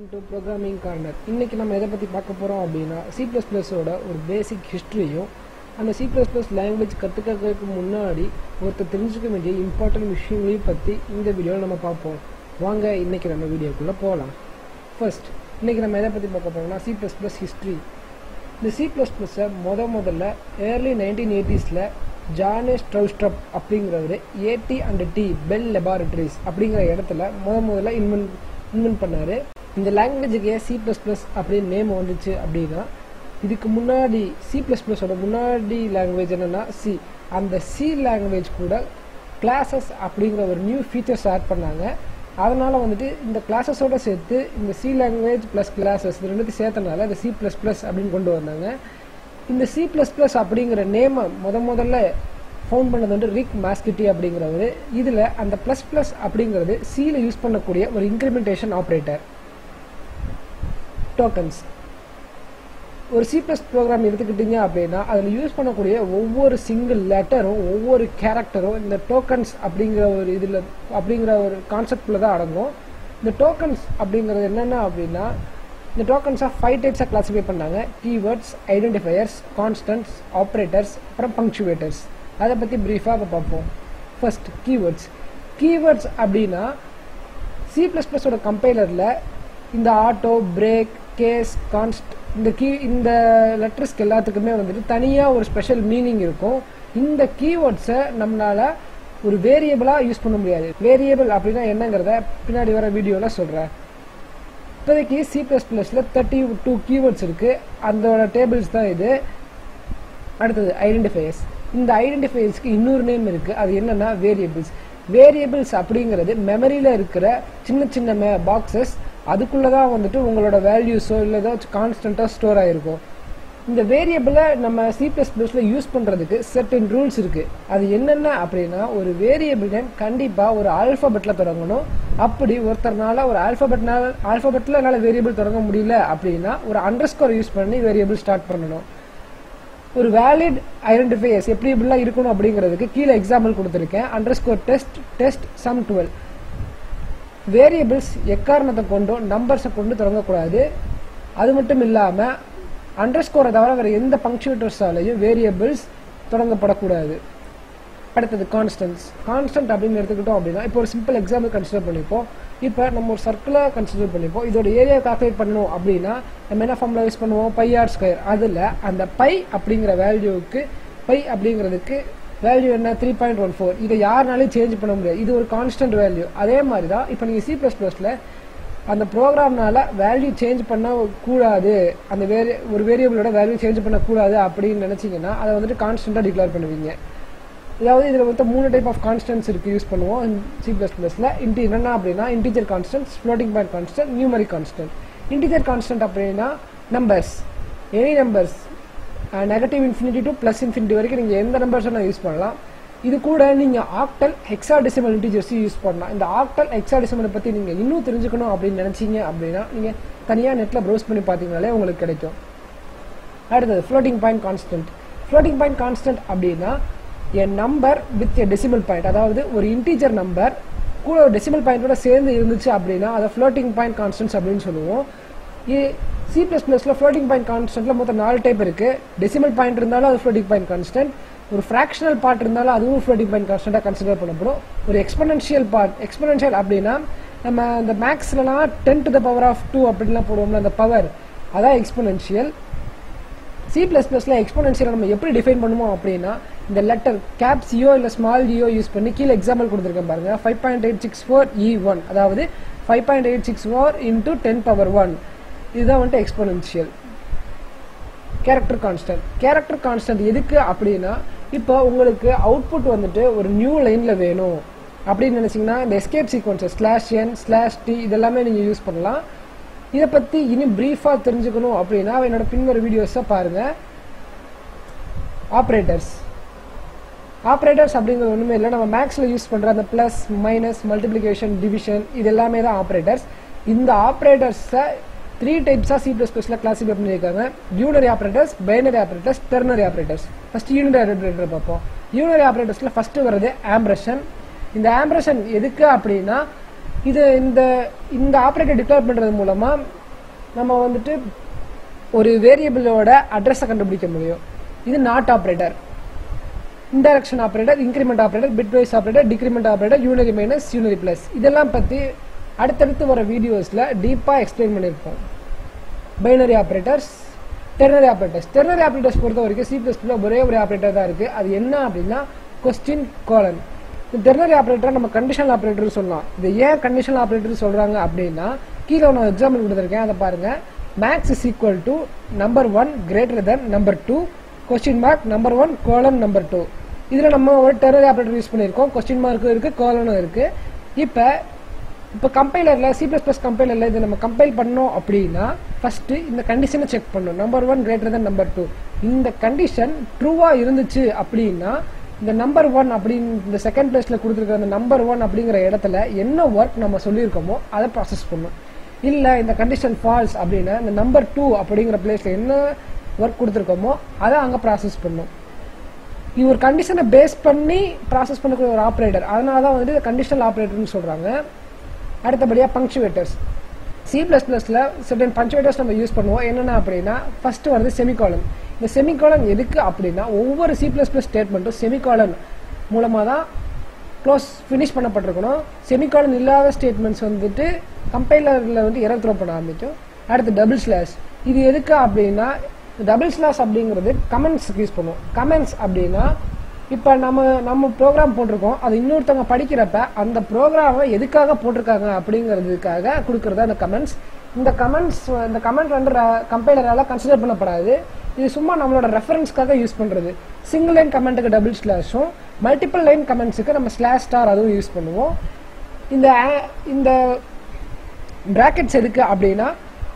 welcome to programming corner இன்னைக்கு நம்ம எதை பற்றி பார்க்க போகிறோம் அப்படின்னா சி ப்ளஸ் ப்ளஸோட ஒரு பேசிக் ஹிஸ்ட்ரியும் அந்த சி ப்ளஸ் ப்ளஸ் லாங்குவேஜ் கற்றுக்கிறதுக்கு முன்னாடி ஒருத்தர் தெரிஞ்சுக்க வேண்டிய இம்பார்ட்டன்ட் விஷயங்களையும் பற்றி இந்த வீடியோவில் நம்ம பார்ப்போம் வாங்க இன்னைக்கு நம்ம வீடியோக்குள்ளே போகலாம் ஃபர்ஸ்ட் இன்னைக்கு நம்ம எதை பற்றி பார்க்க போகிறோம்னா சி ப்ளஸ் ப்ளஸ் ஹிஸ்ட்ரி இந்த சி ப்ளஸ் ப்ளஸ்ஸை முத முதல்ல ஏர்லி நைன்டீன் எயிட்டிஸில் ஜானேஸ் ட்ரௌஸ்ட்ரப் அப்படிங்கிறவர் AT and T Bell laboratories அப்படிங்கிற இடத்துல முத முதல்ல இன்வென்ட் இன்வென்ட் பண்ணார் இந்த லாங்குவேஜுக்கு ஏன் சி ப்ளஸ் ப்ளஸ் அப்படின்னு நேம் வந்துச்சு அப்படின்னா இதுக்கு முன்னாடி சி ப்ளஸ் ப்ளஸோட முன்னாடி லாங்குவேஜ் என்னென்னா சி அந்த சி லாங்குவேஜ் கூட கிளாஸஸ் அப்படிங்கிற ஒரு நியூ ஃபீச்சர்ஸ் ஆட் பண்ணாங்க அதனால் வந்துட்டு இந்த கிளாஸஸோட சேர்த்து இந்த சி லாங்குவேஜ் ப்ளஸ் கிளாஸஸ் இது ரெண்டுத்தையும் சேர்த்தனால இந்த சி ப்ளஸ் ப்ளஸ் அப்படின்னு கொண்டு வந்தாங்க இந்த சி ப்ளஸ் ப்ளஸ் அப்படிங்கிற நேமை முத முதல்ல ஃபவுண்ட் பண்ணது வந்து ரிக் மாஸ்கிட்டி அப்படிங்கிறவர் இதில் அந்த ப்ளஸ் ப்ளஸ் அப்படிங்கிறது சியில் யூஸ் பண்ணக்கூடிய ஒரு இன்க்ரிமெண்டேஷன் ஆப்ரேட்டர் டோக்கன்ஸ் ஒரு சி ப்ளஸ் ப்ரோக்ராம் எடுத்துக்கிட்டீங்க அப்படின்னா அதில் யூஸ் பண்ணக்கூடிய ஒவ்வொரு சிங்கிள் லெட்டரும் ஒவ்வொரு கேரக்டரும் இந்த டோக்கன்ஸ் அப்படிங்கிற ஒரு இதில் அப்படிங்கிற ஒரு கான்செப்டில் தான் அடங்கும் இந்த டோக்கன்ஸ் அப்படிங்கிறது என்னென்ன அப்படின்னா இந்த டோக்கன்ஸாக ஃபைவ் டைப்ஸாக கிளாஸிஃபை பண்ணாங்க கீவேர்ட்ஸ் ஐடென்டிஃபையர்ஸ் கான்ஸ்டன்ட்ஸ் ஆப்ரேட்டர்ஸ் அப்புறம் பங்க்சுவேட்டர்ஸ் அதை பற்றி ப்ரீஃபாக இப்போ பார்ப்போம் ஃபர்ஸ்ட் கீவேர்ட்ஸ் கீவேர்ட்ஸ் அப்படின்னா சி ப்ளஸ் ப்ளஸோட கம்பைலரில் இந்த ஆட்டோ பிரேக் கேஸ் கான்ஸ்ட் இந்த கீ இந்த லெட்டர்ஸ்க்கு எல்லாத்துக்குமே வந்துட்டு தனியாக ஒரு ஸ்பெஷல் மீனிங் இருக்கும் இந்த கீவேர்ட்ஸை நம்மளால் ஒரு வேரியபிளாக யூஸ் பண்ண முடியாது வேரியபிள் அப்படின்னா என்னங்கிறத பின்னாடி வர வீடியோவில் சொல்கிறேன் இப்போதைக்கு சி ப்ளஸ் ப்ளஸில் தேர்ட்டி டூ கீவேர்ட்ஸ் இருக்குது அதோட டேபிள்ஸ் தான் இது அடுத்தது ஐடென்டிஃபையர்ஸ் இந்த ஐடென்டிஃபையர்ஸ்க்கு இன்னொரு நேம் இருக்குது அது என்னென்னா வேரியபிள்ஸ் வேரியபிள்ஸ் அப்படிங்கிறது மெமரியில் இருக்கிற சின்ன சின்ன மே பாக்ஸஸ் அதுக்குள்ளே தான் வந்துட்டு உங்களோட வேல்யூஸோ இல்லை ஏதாச்சும் கான்ஸ்டண்ட்டாக ஸ்டோர் ஆகிருக்கும் இந்த வேரியபிளை நம்ம சி ப்ளஸ் ப்ளஸில் யூஸ் பண்ணுறதுக்கு செர்டன் ரூல்ஸ் இருக்குது அது என்னென்ன அப்படின்னா ஒரு வேரியபிள் நேம் கண்டிப்பாக ஒரு ஆல்ஃபபெட்டில் தொடங்கணும் அப்படி ஒருத்தர்னால ஒரு ஆல்ஃபபெட்னால ஆல்ஃபபெட்டில் என்னால் வேரியபிள் தொடங்க முடியல அப்படின்னா ஒரு அண்டர் ஸ்கோர் யூஸ் பண்ணி வேரியபிள் ஸ்டார்ட் பண்ணணும் ஒரு வேலிட் ஐடென்டிஃபையர்ஸ் எப்படி இப்படிலாம் இருக்கணும் அப்படிங்கிறதுக்கு கீழே எக்ஸாம்பிள் கொடுத்துருக்கேன் underscore test test sum dwell variables எக்காரணத்தை கொண்டும் நம்பர்ஸை கொண்டு தொடங்கக்கூடாது அது மட்டும் இல்லாமல் அண்டர் ஸ்கோரை தவிர வேறு எந்த பங்க்சுவேட்டர்ஸாலையும் வேரியபிள்ஸ் தொடங்கப்படக்கூடாது அடுத்தது கான்ஸ்டன்ஸ் கான்ஸ்டன்ட் அப்படின்னு எடுத்துக்கிட்டோம் அப்படின்னா இப்போ ஒரு சிம்பிள் எக்ஸாம்பிள் கன்சிடர் பண்ணிப்போம் இப்போ நம்ம ஒரு சர்க்கிளாக கன்சிடர் பண்ணிப்போம் இதோட ஏரியா கால்குலேட் பண்ணணும் அப்படின்னா நம்ம என்ன ஃபார்முலா யூஸ் பண்ணுவோம் பை ஆர் ஸ்கொயர் அதில் அந்த பை அப்படிங்கிற வேல்யூவுக்கு பை அப்படிங்கிறதுக்கு வேல்யூ என்ன த்ரீ பாயிண்ட் ஒன் ஃபோர் இதை யாருனாலையும் சேஞ்ச் பண்ண முடியாது இது ஒரு கான்ஸ்டன்ட் வேல்யூ அதே மாதிரி தான் இப்போ நீங்கள் சி ப்ளஸ் ப்ளஸில் அந்த ப்ரோக்ராம்னால வேல்யூ சேஞ்ச் பண்ண கூடாது அந்த வேரி ஒரு வேரியபிளோட வேல்யூ சேஞ்ச் பண்ணக்கூடாது அப்படின்னு நினச்சிங்கன்னா அதை வந்துட்டு கான்ஸ்டண்ட்டாக டிக்ளேர் பண்ணுவீங்க அதாவது இதில் வந்து மூணு டைப் ஆஃப் கான்ஸ்டன்ஸ் இருக்குது யூஸ் பண்ணுவோம் சி ப்ளஸ் ப்ளஸில் இன்டி என்னென்ன அப்படின்னா integer constants floating point constant numeric constant integer constant அப்படின்னா numbers any numbers negative infinity to plus infinity வரைக்கும் நீங்கள் எந்த நம்பர்ஸும் நான் யூஸ் பண்ணலாம் இது கூட நீங்கள் ஆக்டல் ஹெக்ஸா டெசிமல் இன்டிஜர்ஸும் யூஸ் பண்ணலாம் இந்த ஆக்டல் ஹெக்ஸா டெசிமலை பற்றி நீங்கள் இன்னும் தெரிஞ்சுக்கணும் அப்படின்னு நினச்சிங்க அப்படின்னா நீங்கள் தனியாக நெட்டில் ப்ரௌஸ் பண்ணி பார்த்தீங்கனாலே உங்களுக்கு கிடைக்கும் அடுத்தது floating point constant floating point constant அப்படின்னா a number with a decimal point அதாவது ஒரு இன்டீஜர் நம்பர் கூட ஒரு டெசிமல் பாயிண்டோட சேர்ந்து இருந்துச்சு அப்படின்னா அதை ஃப்ளோட்டிங் பாயிண்ட் கான்ஸ்டன்ஸ் அப்படின்னு சொல்லுவோம் சி ப்ளஸ் ப்ளஸில் ஃப்ளோட்டிங் பாயிண்ட் கான்ஸ்டன்ட்டில் மொத்தம் நாலு டைப் இருக்குது டெசிமல் பாயிண்ட் இருந்தாலும் அது ஃப்ளோட்டிங் பாயிண்ட் கான்ஸ்டன்ட் ஒரு ஃப்ராக்ஷனல் பார்ட் இருந்தாலும் அதுவும் ஃப்ளோட்டிங் பாயிண்ட் கான்ஸ்டன்ட்டாக கன்சிடர் பண்ணப்படும் ஒரு எக்ஸ்பனன்ஷியல் பார்ட் எக்ஸ்பனன்ஷியல் அப்படின்னா நம்ம இந்த மேக்ஸ்லலாம் ten to the power of two அப்படின்லாம் போடுவோம்ல அந்த பவர் அதான் எக்ஸ்பனன்ஷியல் சி ப்ளஸ் ப்ளஸில் எக்ஸ்போனன்ஷியல் நம்ம எப்படி டிஃபைன் பண்ணுவோம் அப்படின்னா இந்த லெட்டர் கேப் சியோ இல்லை ஸ்மால் ஜியோ யூஸ் பண்ணி கீழே எக்ஸாம்பிள் கொடுத்துருக்கேன் பாருங்க five point eight six four e one அதாவது five point eight six four into ten power one இதுதான் வந்துட்டு exponential character constant character constant எதுக்கு அப்படின்னா இப்போ உங்களுக்கு அவுட்புட் வந்துட்டு ஒரு நியூ லைனில் வேணும் அப்படின்னு நினச்சிங்கன்னா இந்த escape sequences slash n slash t இதெல்லாமே நீங்கள் யூஸ் பண்ணலாம் இதை பற்றி இனி ப்ரீஃபாக தெரிஞ்சுக்கணும் அப்படின்னா என்னோட பின்வர வீடியோஸை பாருங்கள் ஆப்ரேட்டர்ஸ் ஆப்ரேட்டர்ஸ் அப்படிங்கிறது ஒன்றுமே இல்லை நம்ம மேக்ஸில் யூஸ் பண்ணுற அந்த ப்ளஸ் மைனஸ் மல்டிப்ளிகேஷன் டிவிஷன் இது எல்லாமே தான் ஆப்ரேட்டர்ஸ் இந்த ஆப்ரேட்டர்ஸை த்ரீ டைப்ஸாக சி ப்ளஸ் ப்ளஸில் கிளாஸிஃபை பண்ணியிருக்காங்க unary operators binary operators ternary operators first unary operator பார்ப்போம் யூனரி ஆப்ரேட்டர்ஸில் ஃபஸ்ட்டு வர்றது ஆம்ப்ரஷன் இந்த ஆம்ப்ரஷன் எதுக்கு அப்படின்னா இது இந்த இந்த ஆப்ரேட்டர் டிக்ளேர் பண்ணுறது மூலமாக நம்ம வந்துட்டு ஒரு வேரியபிளோட அட்ரஸை கண்டுபிடிக்க முடியும் இது not operator indirection operator increment operator bitwise operator decrement operator unary minus unary plus இதெல்லாம் பற்றி அடுத்தடுத்து வர வீடியோஸில் டீப்பாக எக்ஸ்பிளைன் பண்ணியிருப்போம் binary operators ternary operators ternary operators பொறுத்த வரைக்கும் சி ப்ளஸ் ஒரே ஒரு ஆப்ரேட்டர் தான் இருக்குது அது என்ன அப்படின்னா கொஸ்டின் கோலன் இந்த டெர்னரி ஆப்ரேட்டர் நம்ம கண்டிஷனல் ஆப்ரேட்டர் சொல்லலாம் இது ஏன் கண்டிஷனல் ஆப்ரேட்டர் சொல்கிறாங்க அப்படின்னா கீழே நான் எக்ஸாம்பிள் கொடுத்துருக்கேன் அதை பாருங்கள் max is equal to number one greater than number two question mark number one colon number two இதில் நம்ம ஒரு டெர்னரி ஆப்ரேட்டர் யூஸ் பண்ணியிருக்கோம் கொஸ்டின் மார்க்கும் இருக்குது கோலனும் இருக்குது இப்போ இப்போ கம்பைலரில் சி ப்ளஸ் ப்ளஸ் கம்பைலரில் இதை நம்ம கம்பைல் பண்ணோம் அப்படின்னா ஃபஸ்ட்டு இந்த கண்டிஷனை செக் பண்ணணும் number one greater than number two இந்த கண்டிஷன் ட்ரூவாக இருந்துச்சு அப்படின்னா இந்த நம்பர் ஒன் அப்படின்னு இந்த செகண்ட் பிளேஸில் கொடுத்துருக்க அந்த நம்பர் ஒன் அப்படிங்கிற இடத்துல என்ன ஒர்க் நம்ம சொல்லியிருக்கோமோ அதை ப்ராசஸ் பண்ணும் இல்லை இந்த கண்டிஷன் ஃபால்ஸ் அப்படின்னா இந்த நம்பர் டூ அப்படிங்கிற பிளேஸில் என்ன ஒர்க் கொடுத்துருக்கோமோ அதை அங்கே ப்ராசஸ் பண்ணும் இது ஒரு கண்டிஷனை பேஸ் பண்ணி ப்ராசஸ் பண்ணக்கூடிய ஒரு ஆப்ரேட்டர் அதனால தான் வந்துட்டு கண்டிஷனல் ஆப்ரேட்டர்னு சொல்கிறாங்க அடுத்தபடியாக பங்க்சுவேட்டர்ஸ் சி ப்ளஸ் ப்ளஸில் சர்டன் பங்க்சுவேட்டர்ஸ் நம்ம யூஸ் பண்ணுவோம் என்னென்ன அப்படின்னா ஃபஸ்ட்டு வருது செமிகாலன் இந்த செமிகாலன் எதுக்கு அப்படின்னா ஒவ்வொரு சி ப்ளஸ் ப்ளஸ் ஸ்டேட்மெண்ட்டும் செமிகாலன் மூலமாக தான் க்ளோஸ் ஃபினிஷ் பண்ணப்பட்டிருக்கணும் செமிகாலன் இல்லாத ஸ்டேட்மெண்ட்ஸ் வந்துட்டு கம்பைலரில் வந்து எரர் த்ரோ பண்ண ஆரம்பிக்கும் அடுத்து டபுள் ஸ்லாஷ் இது எதுக்கு அப்படின்னா டபுள் ஸ்லாஷ் அப்படிங்கிறது கமெண்ட்ஸுக்கு யூஸ் பண்ணுவோம் கமெண்ட்ஸ் அப்படின்னா இப்போ நம்ம நம்ம ப்ரோக்ராம் போட்டிருக்கோம் அது இன்னொருத்தவங்க படிக்கிறப்ப அந்த ப்ரோக்ராமை எதுக்காக போட்டிருக்காங்க அப்படிங்கிறதுக்காக கொடுக்குறது அந்த கமெண்ட்ஸ் இந்த கமெண்ட்ஸ் இந்த கமெண்ட் வந்து கம்பைலரால் கன்சிடர் பண்ணப்படாது இது சும்மா நம்மளோட ரெஃபரன்ஸ்க்காக யூஸ் பண்ணுறது சிங்கிள் லைன் கமெண்ட்டுக்கு டபுள் ஸ்லாஷும் மல்டிபிள் லைன் கமெண்ட்ஸுக்கு நம்ம ஸ்லாஷ் ஸ்டார் அதுவும் யூஸ் பண்ணுவோம் இந்த இந்த ப்ராக்கெட்ஸ் எதுக்கு அப்படின்னா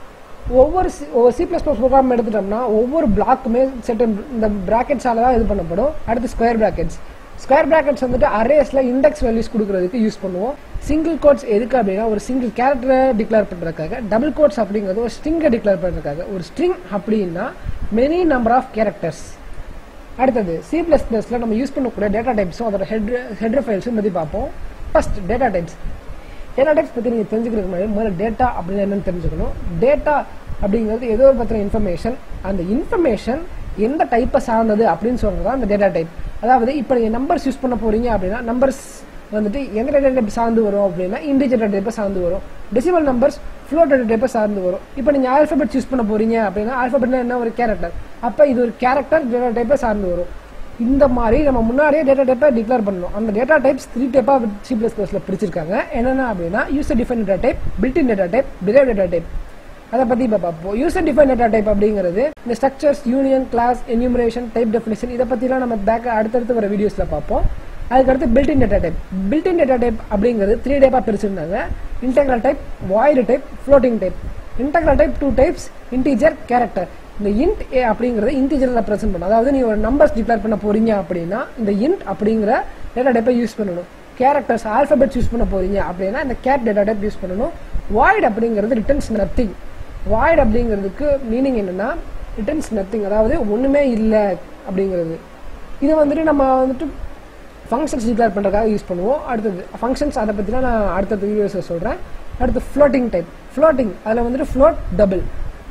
ஒவ்வொரு ஒவ்வொரு சி ப்ளஸ் ப்ளஸ் ப்ரோக்ராம் எடுத்துட்டோம்னா ஒவ்வொரு பிளாக்குமே செட் இந்த ப்ராக்கெட்ஸால தான் இது பண்ணப்படும் அடுத்து ஸ்கொயர் ப்ராக்கெட்ஸ் ஸ்கொயர் ப்ராக்கெட்ஸ் வந்துட்டு அரேஸில் இண்டெக்ஸ் வேல்யூஸ் கொடுக்கறதுக்கு யூஸ் பண்ணுவோம் சிங்கிள் கோட்ஸ் எதுக்கு அப்படின்னா ஒரு சிங்கிள் கேரக்டரை டிக்ளேர் பண்ணுறதுக்காக டபுள் கோட்ஸ் அப்படிங்கிறது ஒரு ஸ்ட்ரிங்கை டிக்ளேர் பண்ணுறதுக்காக ஒரு ஸ்ட்ரிங் அப்படின்னா மெனி நம்பர் ஆஃப் கேரக்டர்ஸ் அடுத்தது சி ப்ளஸ் ப்ளஸில் நம்ம யூஸ் பண்ணக்கூடிய டேட்டா டைப்ஸும் அதோட ஹெட் ஹெட்ரு ஃபைல்ஸும் பற்றி பார்ப்போம் first data types data types பற்றி நீங்கள் தெரிஞ்சுக்கிறதுக்கு முன்னாடி முதல்ல டேட்டா அப்படின்னு என்னன்னு தெரிஞ்சுக்கணும் டேட்டா அப்படிங்கிறது ஏதோ ஒரு பற்றின இன்ஃபர்மேஷன் அந்த இன்ஃபர்மேஷன் எந்த டைப்பை சார்ந்தது அப்படின்னு சொல்கிறது தான் அந்த டேட்டா டைப் அதாவது இப்போ நீங்கள் நம்பர்ஸ் யூஸ் பண்ண போகிறீங்க அப்படின்னா நம்பர்ஸ் வந்துட்டு எந்த டேட்டா டைப் சார்ந்து வரும் அப்படின்னா இண்டிஜர் டேட்டா டைப்பை சார்ந்து வரும் டெசிமல் நம்பர்ஸ் ஃப்ளோட் டேட்டா டைப்பை சார்ந்து வரும் இப்போ நீங்கள் ஆல்ஃபபெட்ஸ் யூஸ் பண்ண போகிறீங்க அப்படின்னா ஆல்ஃபபெட்னா என்ன ஒரு கேரக்டர் அப்போ இது ஒரு கேரக்டர் டேட்டா டைப்பை சார்ந்து வரும் இந்த மாதிரி நம்ம முன்னாடியே டேட்டா டைப்பை டிக்ளேர் பண்ணணும் அந்த டேட்டா டைப்ஸ் த்ரீ டைப்பாக சி ப்ளஸ் ப்ளஸில் பிரிச்சிருக்காங்க என்னென்ன அப்படின்னா user define data type built in data type derive data type அதை பற்றி இப்போ பார்ப்போம் யூசர் டிஃபைன் டேட்டா டைப் அப்படிங்கிறது இந்த structures union class enumeration type definition இதை பற்றிலாம் நம்ம பேக் அடுத்தடுத்து வர வீடியோஸில் பார்ப்போம் அதுக்கடுத்து built in data type built in data type அப்படிங்கிறது த்ரீ டைப்பாக பிரிச்சிருந்தாங்க integral type void type floating type integral type two types integer character இந்த இன்ட் ஏ அப்படிங்கிறது இன்டீஜரில் ப்ரெசென்ட் பண்ணும் அதாவது நீ ஒரு நம்பர்ஸ் டிக்ளேர் பண்ண போறீங்க அப்படின்னா இந்த இன்ட் அப்படிங்கிற டேட்டா டைப்பை யூஸ் பண்ணணும் கேரக்டர்ஸ் ஆல்பபெட்ஸ் யூஸ் பண்ண போறீங்க அப்படின்னா இந்த கேட் டேட்டா டைப் யூஸ் பண்ணணும் வாய்ட் அப்படிங்கிறது ரிட்டர்ன்ஸ் நத்திங் வாய்ட் அப்படிங்கிறதுக்கு மீனிங் என்னன்னா ரிட்டர்ன்ஸ் நத்திங் அதாவது ஒன்றுமே இல்லை அப்படிங்கிறது இது வந்துட்டு நம்ம வந்துட்டு ஃபங்க்ஷன்ஸ் டிக்ளேர் பண்ணுறதுக்காக யூஸ் பண்ணுவோம் அடுத்தது ஃபங்க்ஷன்ஸ் அதை பற்றிலாம் நான் அடுத்தது வீடியோஸில் சொல்கிறேன் அடுத்து ஃப்ளோட்டிங் டைப் ஃப்ளோட்டிங் அதில் வந்துட்டு ஃப்ளோட் டபுள்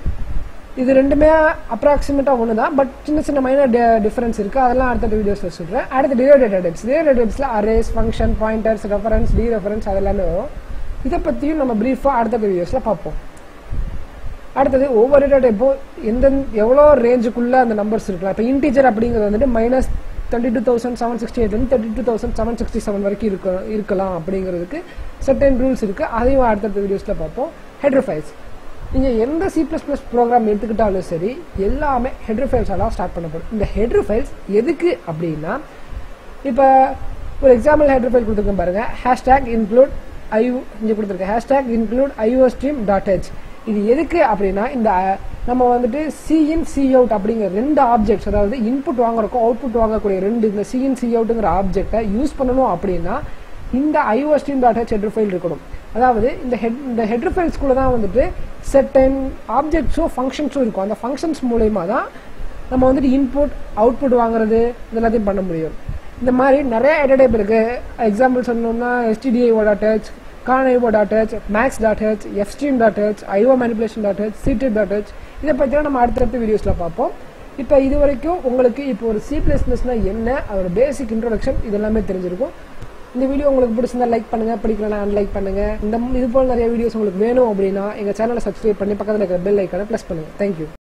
இது ரெண்டுமே அப்ராக்சிமேட்டாக ஒன்று தான் பட் சின்ன சின்ன மைனர் டிஃபரன்ஸ் இருக்குது அதெல்லாம் அடுத்த வீடியோஸில் சொல்கிறேன் அடுத்து derive data types derive data டைப்ஸில் arrays function pointers reference dereference அதெல்லாமே வரும் இதை பற்றியும் நம்ம ப்ரீஃபாக அடுத்த வீடியோஸில் பார்ப்போம் அடுத்தது ஒவ்வொரு டேட்டா டைப்பும் எந்த எவ்வளோ ரேஞ்சுக்குள்ளே அந்த நம்பர்ஸ் இருக்கலாம் இப்போ இன்டீஜர் அப்படிங்கிறது வந்துட்டு minus thirty two thousand seven sixty எயிட்லேருந்து thirty two thousand seven sixty seven வரைக்கும் இருக்க இருக்கலாம் அப்படிங்கிறதுக்கு சர்டன் ரூல்ஸ் இருக்குது அதையும் அடுத்தடுத்த வீடியோஸில் பார்ப்போம் ஹெட்ரு ஃபைல்ஸ் நீங்கள் எந்த சி ப்ளஸ் ப்ளஸ் ப்ரோக்ராம் எடுத்துக்கிட்டாலும் சரி எல்லாமே ஹெட்ரு ஃபைல்ஸாலாம் ஸ்டார்ட் பண்ணப்படும் இந்த ஹெட்ரு ஃபைல்ஸ் எதுக்கு அப்படின்னா இப்போ ஒரு எக்ஸாம்பிள் ஹெட்ரு ஃபைல் கொடுத்துருக்கேன் பாருங்கள் ஹேஷ்டேக் இன்க்ளூட் ஐ இங்கே கொடுத்துருக்கேன் hashtag include IO stream dot h இது எதுக்கு அப்படின்னா இந்த நம்ம வந்துட்டு சிஇன் சி அவுட் அப்படிங்கிற ரெண்டு ஆப்ஜெக்ட்ஸ் அதாவது இன்புட் வாங்குறக்கும் அவுட்புட் வாங்கக்கூடிய ரெண்டு இந்த சிஇன் சி அவுட்டுங்கிற ஆப்ஜெக்டை யூஸ் பண்ணணும் அப்படின்னா இந்த IO stream dot h header file இருக்கணும் அதாவது இந்த ஹெட் இந்த ஹெட்ரு ஃபைல்ஸ்குள்ளே தான் வந்துட்டு செட்டன் ஆப்ஜெக்ட்ஸும் ஃபங்க்ஷன்ஸும் இருக்கும் அந்த ஃபங்க்ஷன்ஸ் மூலயமா தான் நம்ம வந்துட்டு இன்புட் அவுட்புட் வாங்குறது இது எல்லாத்தையும் பண்ண முடியும் இந்த மாதிரி நிறைய டேட்டா டைப் இருக்குது எக்ஸாம்பிள் சொன்னோம்னா STDI dot h conio dot h max dot h fstream dot h IO manipulation dot h சிடிப் டாட் ஹெச் இதை பற்றிலாம் நம்ம அடுத்தடுத்த வீடியோஸில் பார்ப்போம் இப்போ இது வரைக்கும் உங்களுக்கு இப்போ ஒரு சி ப்ளஸ் ப்ளஸ்னால் என்ன அதோட பேசிக் இன்ட்ரோடக்ஷன் இது எல்லாமே தெரிஞ்சிருக்கும் இந்த வீடியோ உங்களுக்கு பிடிச்சிருந்தா லைக் பண்ணுங்க பிடிக்கலனா அன்லைக் பண்ணுங்க இந்த இது போல நிறைய வீடியோஸ் உங்களுக்கு வேணும் அப்படின்னா எங்க சேனலை சப்ஸ்கிரைப் பண்ணி பக்கத்தில் இருக்கிற பெல் ஐக்கானை ப்ளஸ் பண்ணுங்க தேங்க்யூ